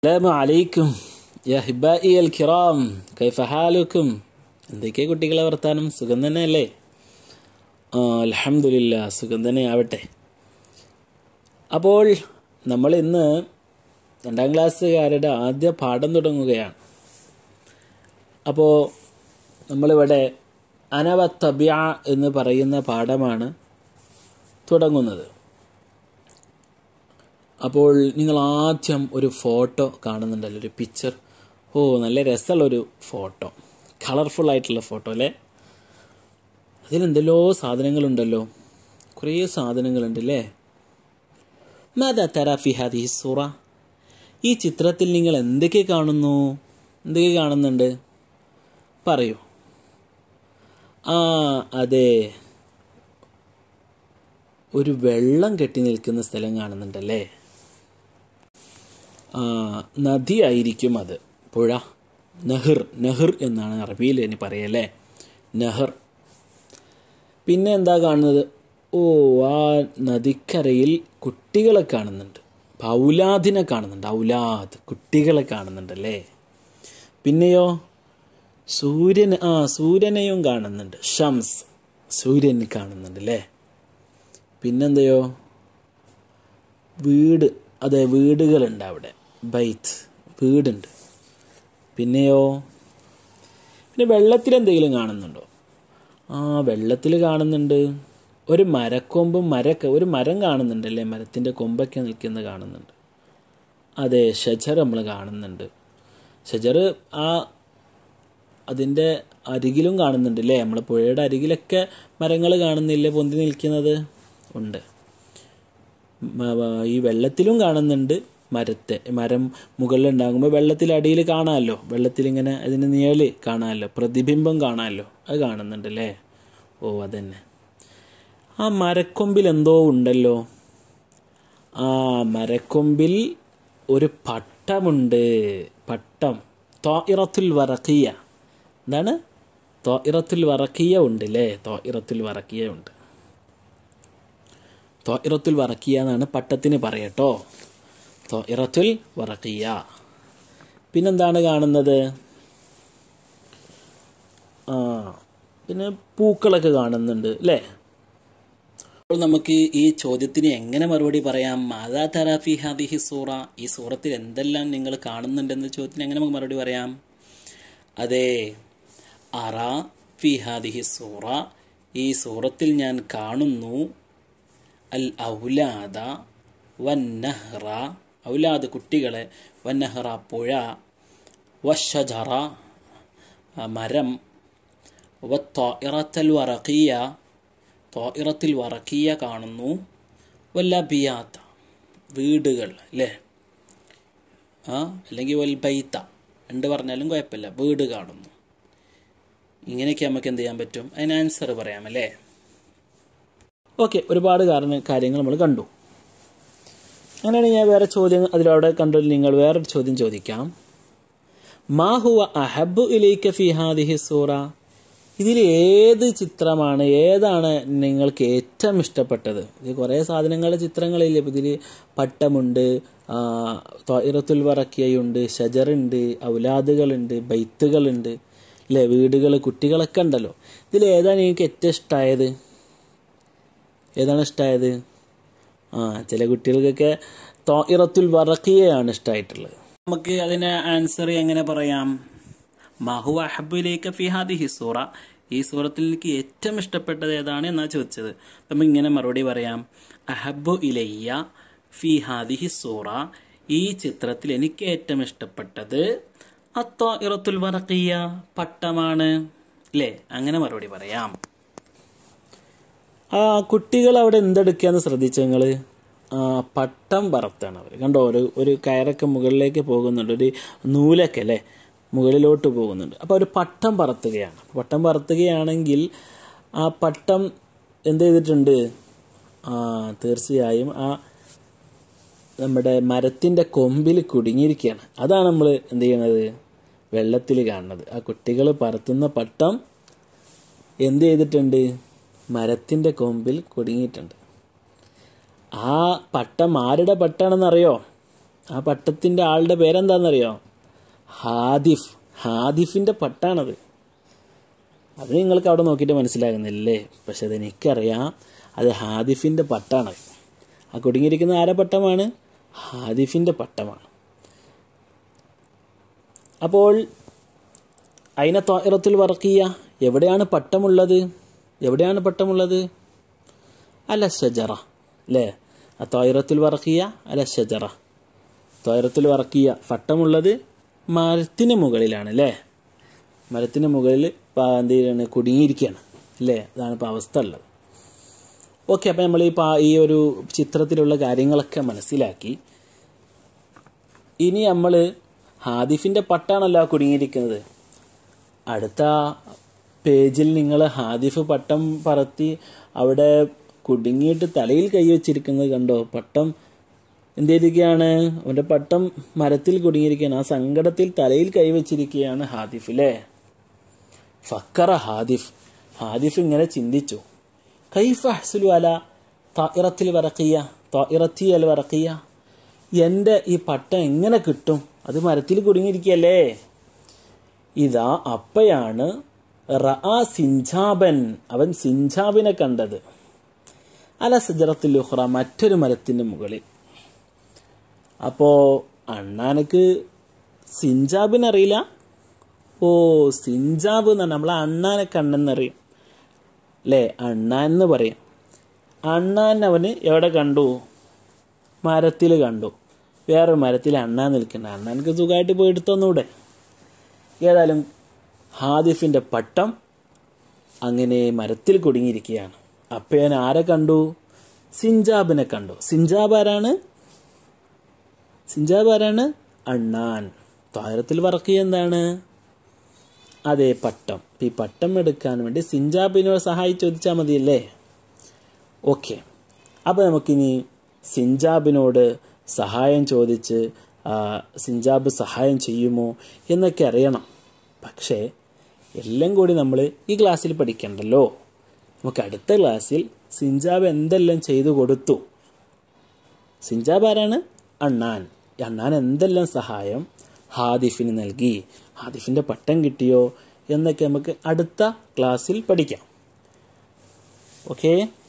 السلام عليكم يا ഹിബായി അൽ കിറാം കൈഫ ഹാലുക്കും എന്തൊക്കെയാ കുട്ടികളെ വർത്താനം സുഖം തന്നെയല്ലേ ആ അലഹമില്ല സുഖം തന്നെ ആവട്ടെ അപ്പോൾ നമ്മൾ ഇന്ന് രണ്ടാം ക്ലാസ്സുകാരുടെ ആദ്യ പാഠം തുടങ്ങുകയാണ് അപ്പോൾ നമ്മളിവിടെ അനവ തബ്യ എന്ന് പറയുന്ന പാഠമാണ് തുടങ്ങുന്നത് അപ്പോൾ നിങ്ങൾ ആദ്യം ഒരു ഫോട്ടോ കാണുന്നുണ്ടല്ലോ ഒരു പിക്ചർ ഓ നല്ല രസമുള്ളൊരു ഫോട്ടോ കളർഫുൾ ആയിട്ടുള്ള ഫോട്ടോ അല്ലേ അതിലെന്തെല്ലോ സാധനങ്ങളുണ്ടല്ലോ കുറേ സാധനങ്ങളുണ്ട് അല്ലേ മാതാ തരാഫി ഹാദി സൂറ ഈ ചിത്രത്തിൽ നിങ്ങൾ എന്തൊക്കെ കാണുന്നു എന്തൊക്കെ കാണുന്നുണ്ട് പറയൂ ആ അതെ ഒരു വെള്ളം കെട്ടി നിൽക്കുന്ന സ്ഥലം കാണുന്നുണ്ടല്ലേ ആ നദിയായിരിക്കും അത് പുഴ നെഹർ നെഹർ എന്നാണ് അറബിയിൽ ഇനി പറയല്ലേ നെഹർ പിന്നെ എന്താ കാണുന്നത് ഓ ആ നദിക്കരയിൽ കുട്ടികളെ കാണുന്നുണ്ട് ഔലാദിനെ കാണുന്നുണ്ട് ഔലാദ് കുട്ടികളെ കാണുന്നുണ്ടല്ലേ പിന്നെയോ സൂര്യൻ ആ സൂര്യനെയും കാണുന്നുണ്ട് ഷംസ് സൂര്യൻ കാണുന്നുണ്ട് അല്ലേ പിന്നെന്തയോ വീട് അതെ വീടുകളുണ്ട് അവിടെ ബൈത്ത് വീടുണ്ട് പിന്നെയോ പിന്നെ വെള്ളത്തിൽ എന്തെങ്കിലും കാണുന്നുണ്ടോ ആ വെള്ളത്തിൽ കാണുന്നുണ്ട് ഒരു മരക്കൊമ്പും മരക്ക ഒരു മരം കാണുന്നുണ്ടല്ലേ മരത്തിൻ്റെ കൊമ്പൊക്കെ നിൽക്കുന്ന കാണുന്നുണ്ട് അതെ ഷജർ നമ്മൾ കാണുന്നുണ്ട് ഷജർ ആ അതിൻ്റെ അരികിലും കാണുന്നുണ്ട് അല്ലേ നമ്മൾ പുഴയുടെ അരികിലൊക്കെ മരങ്ങൾ കാണുന്നില്ലേ പൊന്തി നിൽക്കുന്നത് ഉണ്ട് ഈ വെള്ളത്തിലും കാണുന്നുണ്ട് മരത്തെ മരം മുകളിൽ ഉണ്ടാകുമ്പോൾ വെള്ളത്തിൽ അടിയിൽ കാണാമല്ലോ വെള്ളത്തിൽ ഇങ്ങനെ അതിന് നിഴല് കാണാമല്ലോ പ്രതിബിംബം കാണാമല്ലോ അത് കാണുന്നുണ്ട് അല്ലേ ഓ അതന്നെ ആ മരക്കൊമ്പിൽ എന്തോ ഉണ്ടല്ലോ ആ മരക്കൊമ്പിൽ ഒരു പട്ടമുണ്ട് പട്ടം തോയിറത്തുൽ വറക്കിയ എന്താണ് തോയിറത്തുൽ വറക്കിയ ഉണ്ട് അല്ലേ തോയിറത്തുൽ വറക്കിയ ഉണ്ട് തോയിറത്തുൽ വറക്കിയ എന്നാണ് പട്ടത്തിന് പറയട്ടോ തോയിറത്തുൽ വറക്കിയ പിന്നെന്താണ് കാണുന്നത് ആ പിന്നെ പൂക്കളൊക്കെ കാണുന്നുണ്ട് അല്ലേ അപ്പോൾ നമുക്ക് ഈ ചോദ്യത്തിന് എങ്ങനെ മറുപടി പറയാം മാതാ തറാഫി ഹാദിഹി സൂറ ഈ സൂറത്തിൽ എന്തെല്ലാം നിങ്ങൾ കാണുന്നുണ്ടെന്ന ചോദ്യത്തിന് എങ്ങനെ നമുക്ക് മറുപടി പറയാം അതെ അറ ഫി ഹാദിഹി സൂറ ഈ സൂറത്തിൽ ഞാൻ കാണുന്നു അൽ ഔലാദ വന്നഹ്റ ഔലാദ് കുട്ടികളെ വന്നഹ്റ പുഴ വഷജറ മരം വത്തോയിറത്തൽ വറക്കിയ തോയിറത്തിൽ വറക്കിയ കാണുന്നു വല്ല ബിയാത്ത വീടുകൾ അല്ലേ ആ അല്ലെങ്കിൽ വൽ ബൈത്ത രണ്ട് പറഞ്ഞാലും കുഴപ്പമില്ല വീട് കാണുന്നു ഇങ്ങനെയൊക്കെ നമുക്ക് എന്ത് ചെയ്യാൻ പറ്റും അതിന് ആൻസർ പറയാം അല്ലേ ഓക്കെ ഒരുപാട് കാരണ കാര്യങ്ങൾ നമ്മൾ കണ്ടു അങ്ങനെയാണെങ്കിൽ ഞാൻ വേറെ ചോദ്യം അതിലവിടെ കണ്ടു നിങ്ങൾ വേറൊരു ചോദ്യം ചോദിക്കാം മാഹുവ അഹബു ഇലൈക്ക ഫി ഹാദിഹി സൂറ ഇതിൽ ഏത് ചിത്രമാണ് ഏതാണ് നിങ്ങൾക്ക് ഏറ്റവും ഇഷ്ടപ്പെട്ടത് ഇത് കുറേ സാധനങ്ങളുടെ ചിത്രങ്ങളില്ലേ ഇപ്പം ഇതിൽ പട്ടമുണ്ട് തൊയിറത്തുൽ വറക്കിയുണ്ട് ഷജറുണ്ട് ഔലാദുകളുണ്ട് ബൈത്തുകളുണ്ട് അല്ലേ വീടുകൾ കുട്ടികളൊക്കെ ഉണ്ടല്ലോ ഇതിൽ ഏതാണ് നിങ്ങൾക്ക് ഏറ്റവും ഇഷ്ടമായത് ഏതാണ് ഇഷ്ടമായത് ആ ചില കുട്ടികൾക്കൊക്കെ തോയിറത്തുൽ വറക്കിയയാണ് ഇഷ്ടമായിട്ടുള്ളത് നമുക്ക് അതിന് ആൻസർ എങ്ങനെ പറയാം മഹു അഹബുലേക്ക് ഫിഹാദി ഹിസൂറ ഈ സൂറത്തിൽ എനിക്ക് ഏറ്റവും ഇഷ്ടപ്പെട്ടത് ഏതാണ് എന്നാ ചോദിച്ചത് നമുക്ക് ഇങ്ങനെ മറുപടി പറയാം അഹബു ഇലയ്യ ഫി ഹാദി ഹിസൂറ ഈ ചിത്രത്തിൽ എനിക്ക് ഏറ്റവും ഇഷ്ടപ്പെട്ടത് അത്തോ ഇറത്തുൽ വറക്കിയ പട്ടമാണ് അല്ലേ അങ്ങനെ മറുപടി പറയാം ആ കുട്ടികൾ അവിടെ എന്തെടുക്കുകയെന്ന് ശ്രദ്ധിച്ചു നിങ്ങൾ പട്ടം പറത്താണ് അവർ കണ്ടോ ഒരു ഒരു കയറൊക്കെ മുകളിലേക്ക് പോകുന്നുണ്ട് ഒരു നൂലൊക്കെ അല്ലേ മുകളിലോട്ട് പോകുന്നുണ്ട് അപ്പോൾ ഒരു പട്ടം പറത്തുകയാണ് പട്ടം പറത്തുകയാണെങ്കിൽ ആ പട്ടം എന്ത് ചെയ്തിട്ടുണ്ട് ആ തീർച്ചയായും ആ നമ്മുടെ മരത്തിൻ്റെ കൊമ്പിൽ കുടുങ്ങിയിരിക്കുകയാണ് അതാണ് നമ്മൾ എന്ത് ചെയ്യണത് വെള്ളത്തിൽ കാണുന്നത് ആ കുട്ടികൾ പറത്തുന്ന പട്ടം എന്ത് ചെയ്തിട്ടുണ്ട് മരത്തിൻ്റെ കൊമ്പിൽ കുടുങ്ങിയിട്ടുണ്ട് ആ പട്ടം ആരുടെ പട്ടാണെന്നറിയോ ആ പട്ടത്തിൻ്റെ ആളുടെ പേരെന്താണെന്നറിയോ ഹാദിഫ് ഹാദിഫിൻ്റെ പട്ടാണത് അത് നിങ്ങൾക്ക് അവിടെ നോക്കിയിട്ട് മനസ്സിലാകുന്നില്ലേ പക്ഷെ അത് എനിക്കറിയാം അത് ഹാദിഫിൻ്റെ പട്ടാണ് ആ കുടുങ്ങിയിരിക്കുന്ന ആരെ പട്ടമാണ് ഹാദിഫിൻ്റെ പട്ടമാണ് അപ്പോൾ അയിന ത്വായിറത്തുൽ വർക്കിയ എവിടെയാണ് പട്ടമുള്ളത് എവിടെയാണ് പട്ടമുള്ളത് അല ഷജറ അല്ലേ ആ ത്വായിറത്തുൽ വർക്കിയ അല ഷജറ ത്വായിറത്തുൽ വർക്കിയ പട്ടമുള്ളത് മരത്തിന് മുകളിലാണ് അല്ലേ മരത്തിന് മുകളിൽ എന്ത് ചെയ്യാണ് കുടുങ്ങിയിരിക്കുകയാണ് അല്ലേ അതാണ് ഇപ്പോൾ അവസ്ഥ ഉള്ളത് ഓക്കെ അപ്പം നമ്മൾ ഈ പാ- ഈ ഒരു ചിത്രത്തിലുള്ള കാര്യങ്ങളൊക്കെ മനസ്സിലാക്കി ഇനി നമ്മൾ ഹാദിഫിൻ്റെ പട്ടാണല്ലോ ആ കുടുങ്ങിയിരിക്കുന്നത് അടുത്ത പേജിൽ നിങ്ങൾ ഹാദിഫ് പട്ടം പറത്തി അവിടെ കുടുങ്ങിയിട്ട് തലയിൽ കൈവച്ചിരിക്കുന്നത് കണ്ടോ പട്ടം എന്ത് ചെയ്തിരിക്കുകയാണ് അവൻ്റെ പട്ടം മരത്തിൽ കുടുങ്ങിയിരിക്കുകയാണ് ആ സങ്കടത്തിൽ തലയിൽ കൈവച്ചിരിക്കുകയാണ് ഹാദിഫ് അല്ലേ ഫക്കറ ഹാദിഫ് ഹാദിഫ് ഇങ്ങനെ ചിന്തിച്ചു കൈഫ അഹ്സുലു അല തായിറത്തിൽ വറക്കിയ തായിറത്തി അൽ വറക്കിയ എൻ്റെ ഈ പട്ടം എങ്ങനെ കിട്ടും അത് മരത്തിൽ കുടുങ്ങിയിരിക്കുകയല്ലേ ഇതാ അപ്പയാണ് റഅ സിഞ്ചാബൻ അവൻ സിഞ്ചാബിനെ കണ്ടത് അല സജറത്തിൽ ഉഹ്റ മറ്റൊരു മരത്തിൻ്റെ മുകളിൽ അപ്പോൾ അണ്ണാനക്ക് സിഞ്ചാബിനറിയില്ല ഓ സിഞ്ചാബ് എന്ന് പറഞ്ഞാൽ നമ്മളെ അണ്ണാനെ കണ്ണെന്നറിയും അല്ലേ അണ്ണാൻ എന്ന് പറയും അണ്ണാൻ അവന് എവിടെ കണ്ടു മരത്തിൽ കണ്ടു വേറൊരു മരത്തിൽ അണ്ണാൻ നിൽക്കുന്നത് അണ്ണാനക്ക് സുഖമായിട്ട് പോയി എടുത്തൊന്നൂടെ ഏതായാലും ഹാദിഫിൻ്റെ പട്ടം അങ്ങനെ മരത്തിൽ കുടുങ്ങിയിരിക്കുകയാണ് അപ്പയൻ ആരെ കണ്ടു സിഞ്ചാബിനെ കണ്ടു സിഞ്ചാബ് ആരാണ് സിഞ്ചാബ് ആരാണ് അണ്ണാൻ താരത്തിൽ വർക്കിയ എന്താണ് അതെ പട്ടം ഈ പട്ടം എടുക്കാൻ വേണ്ടി സിഞ്ചാബിനോട് സഹായി ചോദിച്ചാൽ മതിയല്ലേ ഓക്കെ അപ്പോൾ നമുക്കിനി സിഞ്ചാബിനോട് സഹായം ചോദിച്ച് ആ, സിഞ്ചാബ് സഹായം ചെയ്യുമോ എന്നൊക്കെ അറിയണം പക്ഷേ എല്ലാം കൂടി നമ്മൾ ഈ ക്ലാസ്സിൽ പഠിക്കണ്ടല്ലോ നമുക്ക് അടുത്ത ക്ലാസ്സിൽ സിഞ്ചാബ് എന്തെല്ലാം ചെയ്തു കൊടുത്തു സിഞ്ചാബ് ആരാണ് അണ്ണാൻ ഈ അണ്ണാൻ എന്തെല്ലാം സഹായം ഹാദിഫിന് നൽകി ഹാദിഫിൻ്റെ പട്ടം കിട്ടിയോ എന്നൊക്കെ നമുക്ക് അടുത്ത ക്ലാസ്സിൽ പഠിക്കാം ഓക്കേ